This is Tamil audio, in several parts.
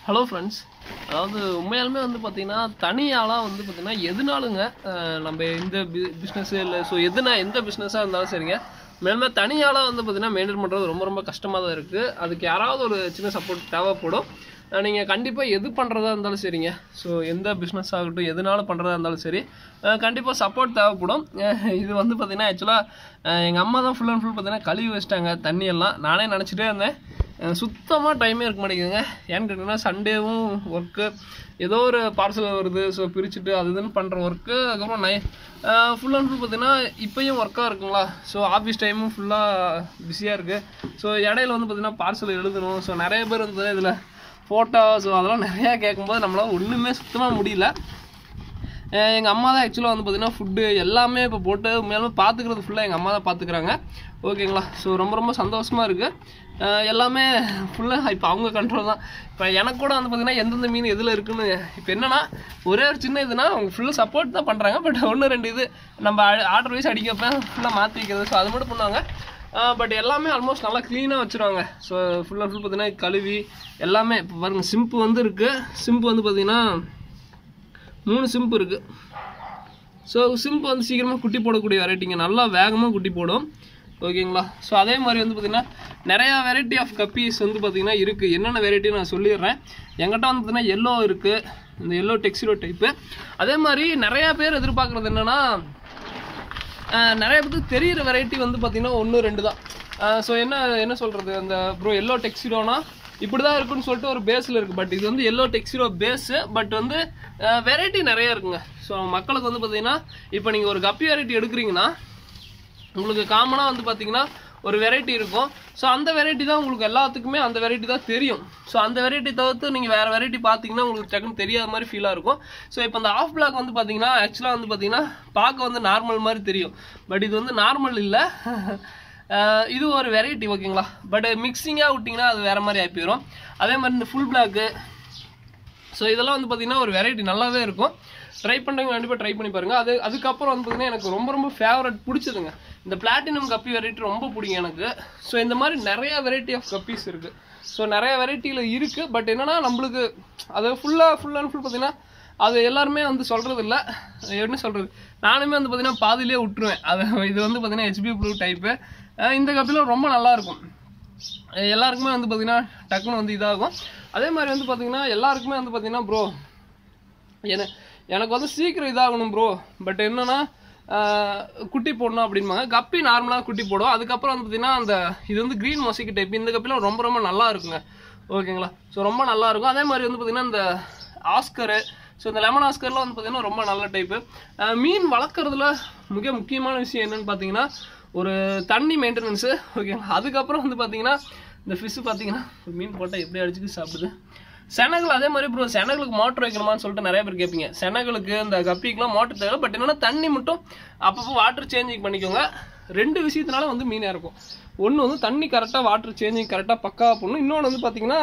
ஹலோ ஃப்ரெண்ட்ஸ் அதாவது உண்மையாலுமே வந்து பார்த்தீங்கன்னா தனியாளாக வந்து பார்த்தீங்கன்னா எதுனாலுங்க அஹ், நம்ம இந்த பிஸ்னஸ் இல்லை ஸோ எதுனா எந்த பிஸ்னஸாக இருந்தாலும் சரிங்க மேலுமே தனியாளாக வந்து பார்த்தீங்கன்னா மெயின்டைன் பண்ணுறது ரொம்ப ரொம்ப கஷ்டமாக தான் இருக்குது அதுக்கு யாராவது ஒரு சின்ன சப்போர்ட் தேவைப்படும் நீங்கள் கண்டிப்பாக எது பண்ணுறதா இருந்தாலும் சரிங்க ஸோ எந்த பிஸ்னஸ் ஆகட்டும் எதுனால பண்ணுறதா இருந்தாலும் சரி கண்டிப்பாக சப்போர்ட் தேவைப்படும் அஹ், இது வந்து பார்த்தீங்கன்னா ஆக்சுவலாக எங்கள் அம்மா தான் ஃபுல் அண்ட் ஃபுல் பார்த்தீங்கன்னா கழுவி வச்சிட்டாங்க தண்ணி எல்லாம் நானே நினச்சிட்டே இருந்தேன் சுத்தமாக டைமே இருக்க மாட்டேங்குதுங்க ஏன்னு கேட்டிங்கன்னா சண்டேவும் ஒர்க்கு ஏதோ ஒரு பார்சல் வருது ஸோ பிரிச்சுட்டு அது இதுன்னு பண்ணுற ஒர்க்கு அதுக்கப்புறம் நை ஃபுல் அண்ட் ஃபுல் பார்த்தீங்கன்னா இப்போயும் ஒர்க்காக இருக்குங்களா ஸோ ஆஃபீஸ் டைமும் ஃபுல்லாக பிஸியாக இருக்குது ஸோ இடையில வந்து பார்த்தீங்கன்னா பார்சல் எழுதணும் ஸோ நிறைய பேர் வந்து இதில் ஃபோட்டோ ஸோ அதெல்லாம் நிறையா கேட்கும்போது நம்மளால் ஒன்றுமே சுத்தமாக முடியல எங்கள் அம்மா தான் ஆக்சுவலாக வந்து பார்த்தீங்கன்னா ஃபுட்டு எல்லாமே இப்போ போட்டு உண்மையாலுமே பார்த்துக்கிறது ஃபுல்லாக எங்கள் அம்மா தான் பார்த்துக்கிறாங்க ஓகேங்களா ஸோ ரொம்ப ரொம்ப சந்தோஷமாக இருக்குது எல்லாமே ஃபுல்லாக இப்போ அவங்க கண்ட்ரோல் தான் இப்போ எனக்கு கூட வந்து பார்த்தீங்கன்னா எந்தெந்த மீன் எதில் இருக்குன்னு இப்போ என்னன்னா ஒரே ஒரு சின்ன இதுனா அவங்க ஃபுல்லாக சப்போர்ட் தான் பண்ணுறாங்க பட் ஒன்று ரெண்டு இது நம்ம ஆர்டர் வைஸ் அடிக்கப்ப ஃபுல்லாக மாற்றி வைக்கிறது ஸோ அது மட்டும் பண்ணுவாங்க பட் எல்லாமே ஆல்மோஸ்ட் நல்லா க்ளீனாக வச்சுருவாங்க ஸோ ஃபுல் அண்ட் ஃபுல் பார்த்தீங்கன்னா கழுவி எல்லாமே இப்போ பாருங்க சிம்பு வந்து இருக்குது சிம்பு வந்து பார்த்தீங்கன்னா மூணு சிம்பு இருக்குது ஸோ சிம்பு வந்து சீக்கிரமாக குட்டி போடக்கூடிய வெரைட்டிங்க நல்லா வேகமாக குட்டி போடும் ஓகேங்களா ஸோ அதே மாதிரி வந்து பார்த்திங்கன்னா நிறையா வெரைட்டி ஆஃப் கப்பீஸ் வந்து பார்த்திங்கன்னா இருக்குது என்னென்ன வெரைட்டி நான் சொல்லிடுறேன் எங்கிட்ட வந்து பார்த்திங்கன்னா எல்லோ இருக்குது இந்த எல்லோ டெக்ஸிரோ டைப்பு அதே மாதிரி நிறையா பேர் எதிர்பார்க்குறது என்னென்னா நிறைய பேருக்கு தெரியிற வெரைட்டி வந்து பார்த்திங்கன்னா ஒன்று ரெண்டு தான் ஸோ என்ன என்ன சொல்கிறது அந்த ப்ரோ எல்லோ டெக்ஸிரோனா இப்படி தான் இருக்குன்னு சொல்லிட்டு ஒரு பேஸில் இருக்குது பட் இது வந்து எல்லோ டெக்ஸிரோ பேஸு பட் வந்து வெரைட்டி நிறைய இருக்குங்க ஸோ மக்களுக்கு வந்து பார்த்தீங்கன்னா இப்போ நீங்கள் ஒரு கப்பி வெரைட்டி எடுக்கிறீங்கன்னா உங்களுக்கு காமனாக வந்து பார்த்தீங்கன்னா ஒரு வெரைட்டி இருக்கும் ஸோ அந்த வெரைட்டி தான் உங்களுக்கு எல்லாத்துக்குமே அந்த வெரைட்டி தான் தெரியும் ஸோ அந்த வெரைட்டி தவிர்த்து நீங்கள் வேறு வெரைட்டி பார்த்தீங்கன்னா உங்களுக்கு டக்குன்னு தெரியாத மாதிரி ஃபீலாக இருக்கும் ஸோ இப்போ இந்த ஆஃப் பிளாக் வந்து பார்த்தீங்கன்னா ஆக்சுவலாக வந்து பார்த்தீங்கன்னா பார்க்க வந்து நார்மல் மாதிரி தெரியும் பட் இது வந்து நார்மல் இல்லை அஹ் இது ஒரு வெரைட்டி ஓகேங்களா பட் மிக்சிங்காக விட்டிங்கன்னா அது வேறு மாதிரி ஆகி போயிடும் அதே மாதிரி இந்த ஃபுல் பிளாக்கு ஸோ இதெல்லாம் வந்து பார்த்தீங்கன்னா ஒரு வெரைட்டி நல்லாவே இருக்கும் ட்ரை பண்ணுறவங்க கண்டிப்பாக ட்ரை பண்ணி பாருங்கள் அது அதுக்கப்புறம் வந்து பார்த்தீங்கன்னா எனக்கு ரொம்ப ரொம்ப ஃபேவரட் பிடிச்சதுங்க இந்த பிளாட்டினம் கப்பி வெரைட்டி ரொம்ப பிடிக்கும் எனக்கு ஸோ இந்த மாதிரி நிறைய வெரைட்டி ஆஃப் கப்பீஸ் இருக்குது ஸோ நிறைய வெரைட்டியில் இருக்குது பட் என்னன்னா நம்மளுக்கு அது ஃபுல்லாக ஃபுல் அண்ட் ஃபுல் பார்த்தீங்கன்னா அது எல்லாருமே வந்து சொல்கிறது இல்லை என்ன சொல்கிறது நானுமே வந்து பார்த்தீங்கன்னா பாதியிலே விட்டுருவேன் அது இது வந்து பார்த்தீங்கன்னா ஹெச்பி ப்ளூ டைப்பு இந்த கப்பிலும் ரொம்ப நல்லாயிருக்கும் எல்லாருக்குமே வந்து பார்த்தீங்கன்னா டக்குன்னு வந்து இதாகும் அதே மாதிரி வந்து பார்த்தீங்கன்னா எல்லாருக்குமே வந்து பார்த்தீங்கன்னா ப்ரோ என எனக்கு வந்து சீக்கிரம் இதாகணும் ப்ரோ பட் என்னன்னா ஆஹ், குட்டி போடணும் அப்படின்பாங்க கப்பி நார்மலாக குட்டி போடும் அதுக்கப்புறம் வந்து பார்த்தீங்கன்னா அந்த இது வந்து க்ரீன் மொசிக்கு டைப் இந்த கப்பிலாம் ரொம்ப ரொம்ப நல்லா இருக்குங்க ஓகேங்களா ஸோ ரொம்ப நல்லா இருக்கும் அதே மாதிரி வந்து பார்த்தீங்கன்னா இந்த ஆஸ்கரு ஸோ இந்த லெமன் ஆஸ்கர்லாம் வந்து பார்த்தீங்கன்னா ரொம்ப நல்ல டைப்பு மீன் வளர்க்குறதுல மிக முக்கியமான விஷயம் என்னன்னு பார்த்தீங்கன்னா ஒரு தண்ணி மெயின்டெனன்ஸு ஓகேங்களா அதுக்கப்புறம் வந்து பார்த்தீங்கன்னா இந்த ஃபிஷ்ஷு பார்த்தீங்கன்னா மீன் போட்டால் எப்படி அடிச்சுட்டு சாப்பிடுது செனகல் அதே மாதிரி ப்ரோ செனகளுக்கு மோட்டர் வைக்கணுமான்னு சொல்லிட்டு நிறைய பேர் கேட்பீங்க செனகளுக்கு இந்த கப்பிக்கெலாம் மோட்டர் தேவை பட் என்னன்னா தண்ணி மட்டும் அப்பப்போ வாட்டர் சேஞ்சிங் பண்ணிக்கோங்க ரெண்டு விஷயத்தினால வந்து மீன் இறக்கும் ஒன்று வந்து தண்ணி கரெக்டாக வாட்டர் சேஞ்சிங் கரெக்டாக பக்காவாக பண்ணணும் இன்னொன்று வந்து பார்த்தீங்கன்னா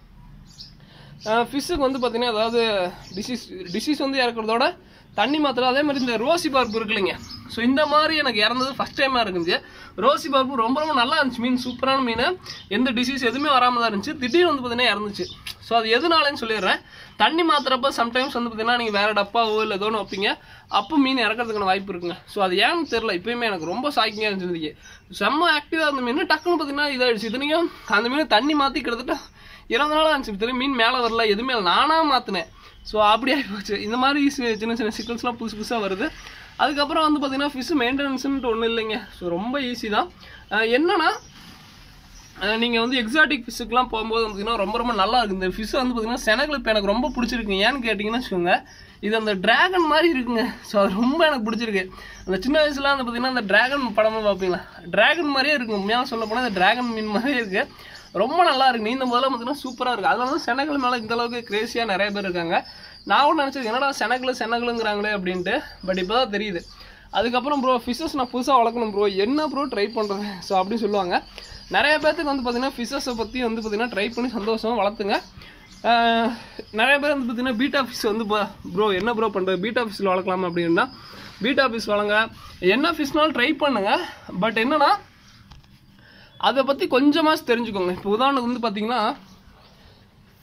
ஃபிஷ்ஷுக்கு வந்து பார்த்தீங்கன்னா அதாவது டிசீஸ் டிசீஸ் வந்து இறக்குறதோட தண்ணி மாத்திரம் அதே மாதிரி இந்த ரோசி பருப்பு இருக்கு இல்லைங்க ஸோ இந்த மாதிரி எனக்கு இறந்தது ஃபஸ்ட் டைமாக இருந்துச்சு ரோசி பருப்பு ரொம்ப ரொம்ப நல்லா இருந்துச்சு மீன் சூப்பரான மீன் எந்த டிசீஸ் எதுவுமே வராமல் தான் இருந்துச்சு திடீர்னு வந்து பார்த்தீங்கன்னா இறந்துச்சு ஸோ அது எதுனாலன்னு சொல்லிடுறேன் தண்ணி மாத்திரப்ப சம்டைம்ஸ் வந்து பார்த்தீங்கன்னா நீங்கள் வேறு டப்பாவோ இல்லை ஏதோ ஒன்று வைப்பீங்க அப்போ மீன் இறக்கிறதுக்கான வாய்ப்பு இருக்குங்க ஸோ அது ஏன்னு தெரில இப்போயுமே எனக்கு ரொம்ப சாக்கிங்காக இருந்துச்சு செம்ம ஆக்டிவாக இருந்த மீன் டக்குன்னு பார்த்தீங்கன்னா இதாகிடுச்சு இத்தனைக்கும் அந்த மீன் தண்ணி மாற்றி கிட்டத்தட்ட இருபது நாள் ஆச்சு திரும்பி மீன் மேலே வரல எதுவுமே இல்லை நானாக மாற்றினேன் ஸோ அப்படி ஆகி போச்சு இந்த மாதிரி சி- சின்ன சின்ன சிக்கல்ஸ்லாம் புதுசு புதுசாக வருது அதுக்கப்புறம் வந்து பார்த்தீங்கன்னா ஃபிஷ் மெயின்டெனன்ஸ்ன்ட்டு ஒன்றும் இல்லைங்க ஸோ ரொம்ப ஈஸி தான் அஹ் என்னன்னா நீங்கள் வந்து எக்ஸாட்டிக் ஃபிஷ்ஷுக்குலாம் போகும்போது பார்த்தீங்கன்னா ரொம்ப ரொம்ப நல்லா இருக்குது இந்த ஃபிஷ் வந்து பார்த்தீங்கன்னா செனகல் இப்போ எனக்கு ரொம்ப பிடிச்சிருக்கு ஏன்னு கேட்டிங்கன்னா வச்சுக்கோங்க இது அந்த டிராகன் மாதிரி இருக்குங்க ஸோ அது ரொம்ப எனக்கு பிடிச்சிருக்கு அந்த சின்ன வயசுல வந்து பார்த்தீங்கன்னா அந்த டிராகன் படமாக பார்ப்பீங்களா டிராகன் மாதிரியே இருக்குங்க உண்மையாக சொல்ல போனால் இந்த டிராகன் மீன் மாதிரியே இருக்குது ரொம்ப நல்லா இருக்கு நீந்த முதல்ல பார்த்தீங்கன்னா சூப்பராக இருக்குது அதனால தான் செனகல் மேலே இந்த அளவுக்கு கிரேசியாக நிறைய பேர் இருக்காங்க நான் கூட நினச்சது என்னடா செனகல் செனகலுங்கிறாங்களே அப்படின்ட்டு பட் இப்போ தான் தெரியுது அதுக்கப்புறம் ப்ரோ ஃபிஷஸ் நான் புதுசாக வளர்க்கணும் ப்ரோ என்ன ப்ரோ ட்ரை பண்ணுறது ஸோ அப்படின்னு சொல்லுவாங்க நிறைய பேர்த்துக்கு வந்து பார்த்தீங்கன்னா ஃபிஷஸை பற்றி வந்து பார்த்தீங்கன்னா ட்ரை பண்ணி சந்தோஷம் வளர்த்துங்க ஆஹ் நிறைய பேர் வந்து பார்த்தீங்கன்னா பீட்டா ஃபிஷ் வந்து ப்ரோ என்ன ப்ரோ பண்ணுறது பீட்டா ஃபிஷ்ஷில் வளர்க்கலாமா அப்படின்னா பீட்டா ஃபிஷ் வளங்க என்ன ஃபிஷ்னாலும் ட்ரை பண்ணுங்க பட் என்னன்னா அதை பற்றி கொஞ்சமாச்சு தெரிஞ்சுக்கோங்க இப்போ உதாரணத்துக்கு வந்து பார்த்தீங்கன்னா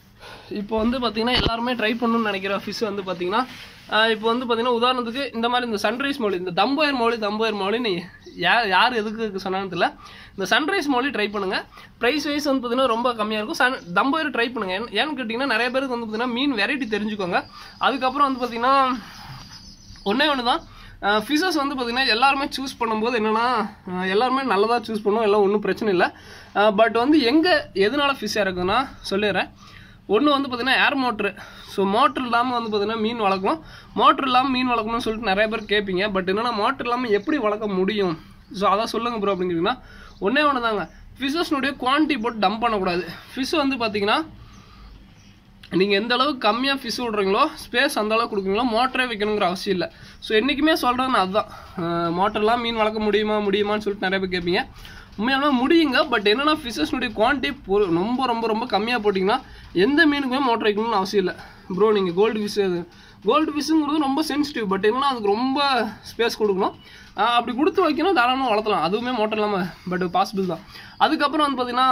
இப்போ வந்து பார்த்தீங்கன்னா எல்லாருமே ட்ரை பண்ணணும்னு நினைக்கிற ஃபிஷ் வந்து பார்த்தீங்கன்னா ஆஹ் இப்போ வந்து பார்த்தீங்கன்னா உதாரணத்துக்கு இந்த மாதிரி இந்த சன்ரைஸ் மௌலி இந்த தம்போயர் மௌலி தம்போயர் மௌலின்னு யார் யார் எதுக்கு சொன்னான்னு தெரியல இந்த சன்ரைஸ் மௌலி ட்ரை பண்ணுங்க ப்ரைஸ் வைஸ் வந்து பார்த்தீங்கன்னா ரொம்ப கம்மியாக இருக்கும் சன் தம்போயர் ட்ரை பண்ணுங்க ஏன்னு- ஏன்னு கேட்டிங்கன்னா நிறைய பேருக்கு வந்து பார்த்தீங்கன்னா மீன் வெரைட்டி தெரிஞ்சுக்கோங்க அதுக்கப்புறம் வந்து பார்த்தீங்கன்னா ஒன்றே ஒன்று தான் ஃபிஷஸ் வந்து பார்த்தீங்கன்னா எல்லாருமே சூஸ் பண்ணும்போது என்னென்னா எல்லாருமே நல்லதாக சூஸ் பண்ணுவோம் எல்லாம் ஒன்றும் பிரச்சனை இல்லை பட் வந்து எங்கே எதனால ஃபிஷ் இறக்குதுன்னா சொல்லிடுறேன் ஒன்று வந்து பார்த்தீங்கன்னா ஏர் மோட்ரு ஸோ மோட்ரு இல்லாமல் வந்து பார்த்தீங்கன்னா மீன் வளர்க்கணும் மோட்ரு இல்லாமல் மீன் வளர்க்கணும்னு சொல்லிட்டு நிறைய பேர் கேட்பீங்க பட் என்னன்னா மோட்ரு இல்லாமல் எப்படி வளர்க்க முடியும் ஸோ அதான் சொல்லுங்க ப்ரோ அப்படிங்கிறீங்கன்னா ஒன்றே ஒன்று தாங்க ஃபிஷஸ்னுடைய குவான்டிட்டி போட்டு டம்ப் பண்ணக்கூடாது ஃபிஷ் வந்து பார்த்தீங்கன்னா நீங்கள் எந்த அளவுக்கு கம்மியாக ஃபிஷ் விட்றீங்களோ ஸ்பேஸ் அந்த அளவுக்கு கொடுக்குறீங்களோ மோட்டரே வைக்கணுங்கிற அவசியம் இல்லை ஸோ என்றைக்குமே சொல்கிறது நான் அதுதான் மோட்டர்லாம் மீன் வளர்க்க முடியுமா முடியுமான்னு சொல்லிட்டு நிறைய பேர் கேட்பீங்க உண்மையாலுமே முடியுங்க பட் என்னன்னா ஃபிஷஸ்னுடைய குவான்டிட்டி ரொம்ப ரொம்ப ரொம்ப கம்மியாக போட்டிங்கன்னா எந்த மீனுக்குமே மோட்டர் வைக்கணும்னு அவசியம் இல்லை ப்ரோ நீங்கள் கோல்டு ஃபிஷ் அது கோல்டு ஃபிஷ்ஷுங்கிறது ரொம்ப சென்சிட்டிவ் பட் என்னன்னா அதுக்கு ரொம்ப ஸ்பேஸ் கொடுக்கணும் ஆஹ் அப்படி கொடுத்து வைக்கணும் தாராளமாக வளர்த்தலாம் அதுவுமே மோட்டர் இல்லாமல் பட் பாசிபிள் தான் அதுக்கப்புறம் வந்து பார்த்தீங்கன்னா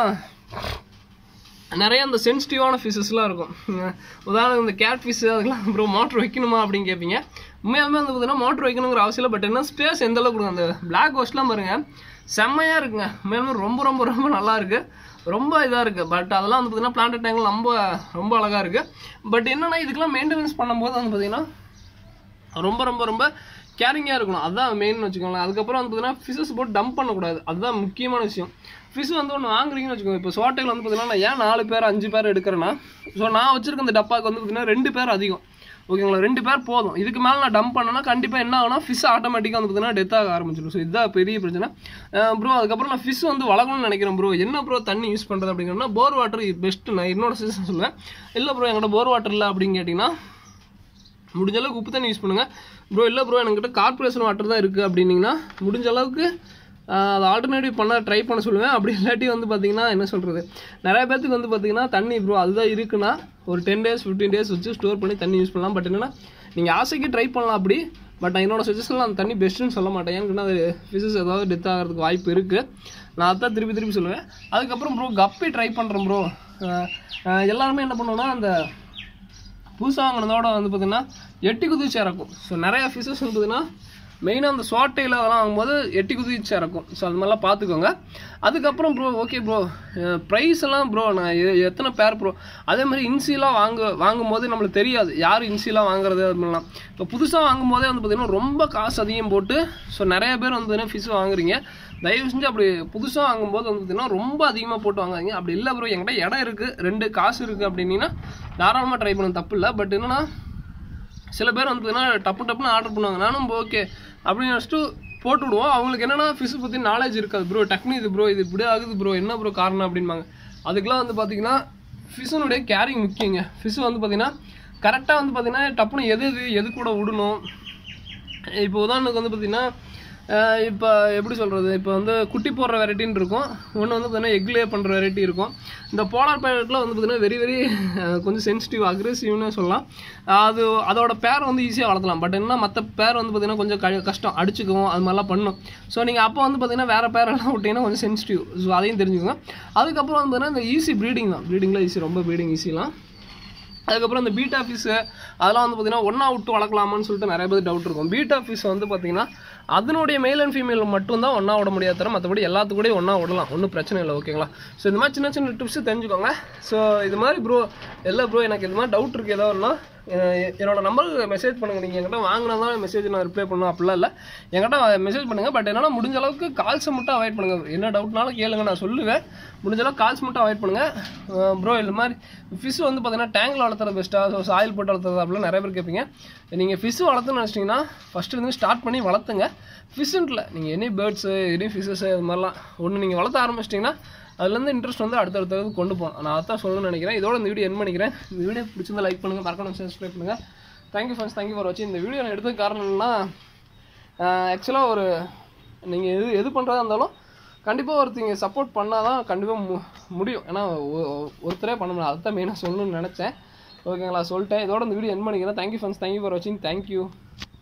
நிறைய அந்த சென்சிட்டிவான ஃபிஷஸ்லாம் இருக்கும் உம் உதாரணம் இந்த கேட் ஃபிஷ் அதுக்கெல்லாம் அப்புறம் மோட்டர் வைக்கணுமா அப்படின்னு கேட்பீங்க உண்மையாலுமே வந்து பார்த்தீங்கன்னா மோட்டர் வைக்கணுங்கிற அவசியம் இல்லை பட் என்ன ஸ்பேஸ் எந்த அளவுக்கு கொடுக்கும் அந்த பிளாக் ஹோஸ்ட்லாம் பாருங்க செம்மையாக இருக்குங்க உண்மையாலுமே ரொம்ப ரொம்ப ரொம்ப நல்லா இருக்கு ரொம்ப இதாக இருக்குது பட் அதெல்லாம் வந்து பார்த்தீங்கன்னா பிளான்ட் டேங்கில் ரொம்ப ரொம்ப அழகாக இருக்குது பட் என்னன்னா இதுக்கெல்லாம் மெயின்டெனன்ஸ் பண்ணும்போது வந்து பார்த்தீங்கன்னா ரொம்ப ரொம்ப ரொம்ப கேரிங்காக இருக்கணும் அதுதான் மெயின் வச்சுக்கோங்களேன் அதுக்கப்புறம் வந்து பார்த்தீங்கன்னா ஃபிஷஸ் போட்டு டம்ப் பண்ணக்கூடாது அதுதான் முக்கியமான விஷயம் ஃபிஷ் வந்து ஒன்று வாங்குறீங்கன்னு வச்சுக்கோங்க இப்போ சோட்டையில் வந்து பார்த்தீங்கன்னா நான் ஏன் நாலு பேர் அஞ்சு பேர் எடுக்கிறேன்னா ஸோ நான் வச்சிருக்க இந்த டப்பாக்கு வந்து பார்த்தீங்கன்னா ரெண்டு பேர் அதிகம் ஓகேங்களா ரெண்டு பேர் போதும் இதுக்கு மேலே நான் டம்ப் பண்ணேன்னா கண்டிப்பாக என்ன ஆகும்னா ஃபிஷ் ஆட்டோமேட்டிக்காக வந்து பார்த்தீங்கன்னா டெத் ஆக ஆரம்பிச்சிடும் ஸோ இதுதான் பெரிய பிரச்சனை ப்ரோ அதுக்கப்புறம் நான் ஃபிஷ் வந்து வளர்க்கணும்னு நினைக்கிறேன் ப்ரோ என்ன ப்ரோ தண்ணி யூஸ் பண்ணுறது அப்படிங்கிறனா போர் வாட்டர் பெஸ்ட்டு நான் என்னோட சஜஷன் சொல்லுவேன் இல்லை ப்ரோ என்கிட்ட போர் வாட்டர் இல்லை அப்படின்னு கேட்டிங்கன்னா முடிஞ்ச அளவுக்கு உப்பு தண்ணி யூஸ் பண்ணுங்கள் ப்ரோ இல்லை ப்ரோ என்கிட்ட கார்பரேஷன் வாட்டர் தான் இருக்குது அப்படின்னீங்கன்னா முடிஞ்ச அளவுக்கு ஆஹ், அதை ஆல்டர்னேட்டிவ் பண்ண ட்ரை பண்ண சொல்லுவேன் அப்படி இல்லாட்டி வந்து பார்த்தீங்கன்னா என்ன சொல்கிறது நிறைய பேர்த்துக்கு வந்து பார்த்தீங்கன்னா தண்ணி ப்ரோ அதுதான் இருக்குன்னா ஒரு டென் டேஸ் ஃபிஃப்டீன் டேஸ் வச்சு ஸ்டோர் பண்ணி தண்ணி யூஸ் பண்ணலாம் பட் என்னன்னா நீங்கள் ஆசைக்கு ட்ரை பண்ணலாம் அப்படி பட் நான் என்னோட சஜஷனில் அந்த தண்ணி பெஸ்ட்டுன்னு சொல்ல மாட்டேன் ஏன்னா அது ஃபிஷஸ் ஏதாவது டெத் ஆகிறதுக்கு வாய்ப்பு இருக்குது நான் அதான் திருப்பி திருப்பி சொல்லுவேன் அதுக்கப்புறம் ப்ரோ கப்பி ட்ரை பண்ணுறேன் ப்ரோ எல்லாருமே என்ன பண்ணுவோன்னா அந்த புதுசாக வாங்கினதோட வந்து பார்த்தீங்கன்னா எட்டி குதிச்சு இறக்கும் ஸோ நிறைய ஃபிஷஸ் வந்து பார்த்தீங்கன்னா மெயினாக அந்த சோட்டையில் அதெல்லாம் வாங்கும்போது எட்டி குதிச்சு இறக்கும் ஸோ அது மாதிரிலாம் பார்த்துக்கோங்க அதுக்கப்புறம் ப்ரோ ஓகே ப்ரோ ப்ரைஸ் எல்லாம் ப்ரோ நான் எ- எத்தனை பேர் ப்ரோ அதே மாதிரி இன்சிலாம் வாங்க வாங்கும்போது நம்மளுக்கு தெரியாது யார் இன்சிலாம் வாங்குறது அது மாதிரிலாம் இப்போ புதுசாக வாங்கும்போதே வந்து பார்த்தீங்கன்னா ரொம்ப காசு அதிகம் போட்டு ஸோ நிறைய பேர் வந்து பார்த்தீங்கன்னா ஃபிஷ் வாங்குறீங்க தயவு செஞ்சு அப்படி புதுசாக வாங்கும்போது வந்து பார்த்தீங்கன்னா ரொம்ப அதிகமாக போட்டு வாங்காதீங்க அப்படி இல்லை ப்ரோ என்கிட்ட இடம் இருக்குது ரெண்டு காசு இருக்குது அப்படின்னீங்கன்னா தாராளமாக ட்ரை பண்ண தப்பு இல்லை பட் என்னன்னா சில பேர் வந்து பார்த்தீங்கன்னா டப்பு டப்புன்னு ஆர்டர் பண்ணுவாங்க நானும் ஓகே அப்படின்னு நினச்சிட்டு போட்டு விடுவோம் அவங்களுக்கு என்னன்னா ஃபிஷ் பற்றி நாலேஜ் இருக்காது ப்ரோ டக்குனு இது ப்ரோ இது இப்படி ஆகுது ப்ரோ என்ன ப்ரோ காரணம் அப்படிம்பாங்க அதுக்கெலாம் வந்து பார்த்தீங்கன்னா ஃபிஷ்ஷனுடைய கேரிங் முக்கியங்க ஃபிஷ் வந்து பார்த்தீங்கன்னா கரெக்டாக வந்து பார்த்தீங்கன்னா டப்புன்னு எது எது எது கூட விடணும் இப்போ உதாரணத்துக்கு வந்து பார்த்தீங்கன்னா அஹ் இப்போ எப்படி சொல்கிறது இப்போ வந்து குட்டி போடுற வெரைட்டின்னு இருக்கும் ஒன்று வந்து பார்த்தீங்கன்னா எக்லே பண்ணுற வெரைட்டி இருக்கும் இந்த போலார் பேரட்லாம் வந்து பார்த்தீங்கன்னா வெரி வெரி கொஞ்சம் சென்சிட்டிவ் அக்ரெசிவ்னு சொல்லலாம் அது அதோட பேர் வந்து ஈஸியாக வளர்த்தலாம் பட் என்ன மற்ற பேர் வந்து பார்த்தீங்கன்னா கொஞ்சம் க கஷ்டம் அடிச்சுக்கும் அது மாதிரிலாம் பண்ணும் ஸோ நீங்கள் அப்போ வந்து பார்த்தீங்கன்னா வேறு பேரெல்லாம் விட்டிங்கன்னா கொஞ்சம் சென்சிட்டிவ் ஸோ அதையும் தெரிஞ்சுக்கோங்க அதுக்கப்புறம் வந்து பார்த்தீங்கன்னா இந்த ஈஸி ப்ரீடிங் தான் ப்ரீடிங்கில் ஈஸி ரொம்ப ப்ரீடிங் ஈஸிலாம் அதுக்கப்புறம் இந்த பீட்டா ஃபிஷ் அதெல்லாம் வந்து பார்த்தீங்கன்னா ஒன்றா விட்டு வளர்க்கலாமான்னு சொல்லிட்டு நிறைய பேர் டவுட் இருக்கும் பீட்டா ஃபிஷ் வந்து பார்த்தீங்கன்னா அதனுடைய மேல் அண்ட் ஃபீமேல் மட்டும்தான் ஒன்றா விட முடியாது தவிர மற்றபடி எல்லாத்துக்கூடயும் ஒன்றா விடலாம் ஒன்றும் பிரச்சனை இல்லை ஓகேங்களா ஸோ இந்த மாதிரி சின்ன சின்ன டிப்ஸ் தெரிஞ்சுக்கோங்க ஸோ இது மாதிரி ப்ரோ இல்லை ப்ரோ எனக்கு இது மாதிரி டவுட் இருக்குது ஏதோ என்னோட நம்பருக்கு மெசேஜ் பண்ணுங்க நீங்கள் என்கிட்ட வாங்கினா தான் மெசேஜ் நான் ரிப்ளை பண்ணணும் அப்படிலாம் இல்லை என்கிட்ட மெசேஜ் பண்ணுங்க பட் என்னால் முடிஞ்ச அளவுக்கு கால்ஸை மட்டும் அவாய்ட் பண்ணுங்க என்ன டவுட்னாலும் கேளுங்க நான் சொல்லுவேன் முடிஞ்ச அளவுக்கு கால்ஸ் மட்டும் அவாய்ட் பண்ணுங்க ப்ரோ இந்த மாதிரி ஃபிஷ் வந்து பார்த்தீங்கன்னா டேங்கில் வளர்த்துறது பெஸ்ட்டாக ஸோ சாயில் போட்டு வளர்த்துறது அப்படிலாம் நிறைய பேர் கேட்பீங்க நீங்கள் ஃபிஷ் வளர்த்துன்னு நினச்சிட்டிங்கன்னா ஃபஸ்ட்டு இருந்து ஸ்டார்ட் பண்ணி வளர்த்துங்க ஃபிஷ்ஷுன்ட்டில் நீங்கள் எனி பேர்ட்ஸு எனி ஃபிஷ்ஷஸ் இது மாதிரிலாம் ஒன்று நீங்கள் வளர்த்த ஆரம்பிச்சிட்டிங்கன்னா அதுலேருந்து இன்ட்ரெஸ்ட் வந்து அடுத்தடுத்தது கொண்டு போகணும் நான் அதான் சொல்லணும்னு நினைக்கிறேன் இதோட இந்த வீடியோ என் பண்ணிக்கிறேன் இந்த வீடியோ பிடிச்சிருந்தா லைக் பண்ணுங்கள் மறக்காம சப்ஸ்கிரைப் பண்ணுங்கள் தேங்க்யூ ஃப்ரெண்ட்ஸ் தேங்க்யூ ஃபார் வாட்சிங் இந்த வீடியோ நான் எடுத்தது காரணம் என்னன்னா ஆக்சுவலாக ஒரு நீங்கள் எது எது பண்ணுறதா இருந்தாலும் கண்டிப்பாக ஒருத்தங்க சப்போர்ட் பண்ணால் தான் கண்டிப்பாக மு முடியும் ஏன்னா ஒ- ஒ- ஒருத்தரே பண்ண முடியாது அதுதான் மெயினாக சொல்லணும்னு நினச்சேன் ஓகேங்களா சொல்லிட்டேன் இதோட இந்த வீடியோ என் பண்ணிக்கிறேன் தேங்க்யூ ஃப்ரெண்ட்ஸ் தேங்க்யூ ஃபார் வாட்சிங் தேங்க்யூ